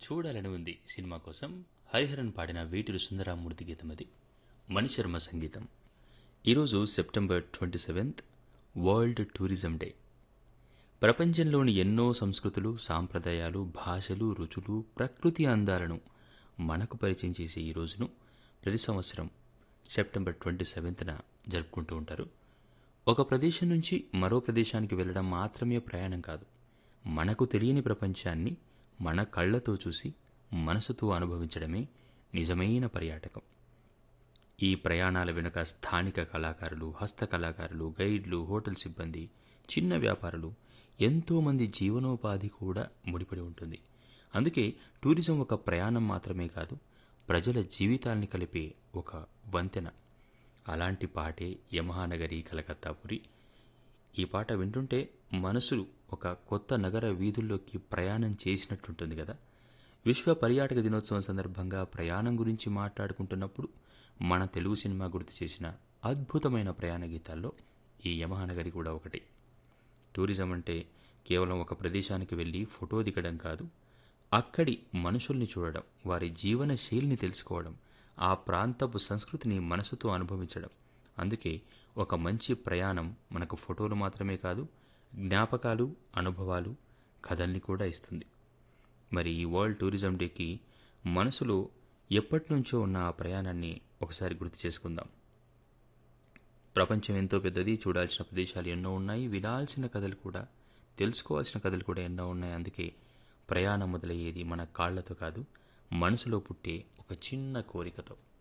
చూడాలని ఉంది సినిమా కోసం హరిహరన్ పాడిన వీటిరు సుందరామూర్తి గీతం అది మణిశర్మ సంగీతం ఈరోజు September twenty seventh world tourism day ప్రపంచంలోని ఎన్నో సంస్కృతులు సాంప్రదాయాలు భాషలు రుచులు ప్రకృతి అందాలను మనకు పరిచయం చేసే ఈ రోజును ప్రతి సంవత్సరం సెప్టెంబర్ ట్వంటీ సెవెంత్న జరుపుకుంటూ ఉంటారు ఒక ప్రదేశం నుంచి మరో ప్రదేశానికి వెళ్ళడం మాత్రమే ప్రయాణం కాదు మనకు తెలియని ప్రపంచాన్ని మన కళ్ళతో చూసి మనసుతో అనుభవించడమే నిజమైన పర్యాటకం ఈ ప్రయాణాల వెనుక స్థానిక కళాకారులు హస్తకళాకారులు గైడ్లు హోటల్ సిబ్బంది చిన్న వ్యాపారులు ఎంతోమంది జీవనోపాధి కూడా ముడిపడి ఉంటుంది అందుకే టూరిజం ఒక ప్రయాణం మాత్రమే కాదు ప్రజల జీవితాల్ని కలిపే ఒక వంతెన అలాంటి పాటే యమహానగరి కలకత్తాపురి ఈ పాట వింటుంటే మనసు ఒక కొత్త నగర వీధుల్లోకి ప్రయాణం చేసినట్టుంటుంది కదా విశ్వ పర్యాటక దినోత్సవం సందర్భంగా ప్రయాణం గురించి మాట్లాడుకుంటున్నప్పుడు మన తెలుగు సినిమా గుర్తు చేసిన అద్భుతమైన ప్రయాణ గీతాల్లో ఈ యమహానగరి కూడా ఒకటి టూరిజం అంటే కేవలం ఒక ప్రదేశానికి వెళ్ళి ఫోటో దిగడం కాదు అక్కడి మనుషుల్ని చూడడం వారి జీవన శైలిని తెలుసుకోవడం ఆ ప్రాంతపు సంస్కృతిని మనసుతో అనుభవించడం అందుకే ఒక మంచి ప్రయాణం మనకు ఫోటోలు మాత్రమే కాదు జ్ఞాపకాలు అనుభవాలు కథల్ని కూడా ఇస్తుంది మరి ఈ వరల్డ్ టూరిజం డేకి మనసులో ఎప్పటి నుంచో ఉన్న ఆ ప్రయాణాన్ని ఒకసారి గుర్తు చేసుకుందాం ప్రపంచం ఎంతో పెద్దది చూడాల్సిన ప్రదేశాలు ఎన్నో ఉన్నాయి వినాల్సిన కథలు కూడా తెలుసుకోవాల్సిన కథలు కూడా ఎన్నో ఉన్నాయి అందుకే ప్రయాణం మొదలయ్యేది మన కాళ్లతో కాదు మనసులో పుట్టే ఒక చిన్న కోరికతో